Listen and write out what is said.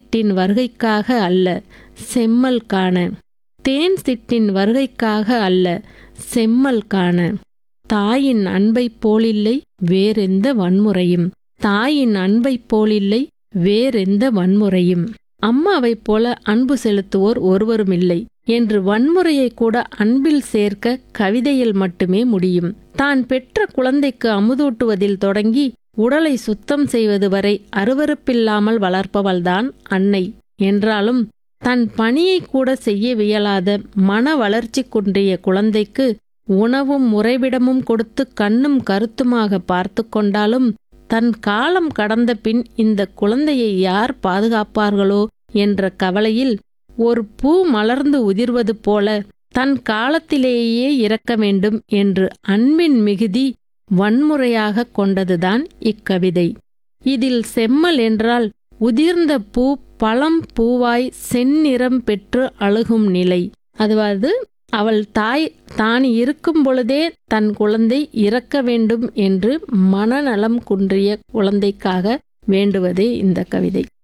சிட்டின் வருகைக்காக அல்ல செம்மல் காண தேன் சிட்டின் வருகைக்காக அல்ல செம்மல் காண தாயின் அன்பைப் போலில்லை வேறெந்த வன்முறையும் தாயின் அன்பைப் போலில்லை வேறெந்த வன்முறையும் அம்மாவைப் போல அன்பு செலுத்துவோர் ஒருவருமில்லை என்று வன்முறையை கூட அன்பில் சேர்க்க கவிதையில் மட்டுமே முடியும் தான் பெற்ற குழந்தைக்கு அமுதூட்டுவதில் தொடங்கி உடலை சுத்தம் செய்வது வரை அருவருப்பில்லாமல் வளர்ப்பவள்தான் அன்னை என்றாலும் தன் பணியை கூட செய்ய வியலாத மன வளர்ச்சி குன்றிய குழந்தைக்கு உணவும் முறைவிடமும் கொடுத்து கண்ணும் கருத்துமாக பார்த்து கொண்டாலும் தன் காலம் கடந்த பின் இந்த குழந்தையை யார் பாதுகாப்பார்களோ என்ற கவலையில் ஒரு பூ மலர்ந்து உதிர்வது போல தன் காலத்திலேயே இறக்க வேண்டும் என்று அன்பின் மிகுதி வன்முறையாக கொண்டதுதான் இக்கவிதை இதில் செம்மல் என்றால் உதிர்ந்த பூ பழம் பூவாய் செந்நிறம் பெற்று அழுகும் நிலை அதாவது அவள் தாய் தான் இருக்கும் பொழுதே தன் குழந்தை இறக்க வேண்டும் என்று மனநலம் குன்றிய குழந்தைக்காக வேண்டுவதே இந்த கவிதை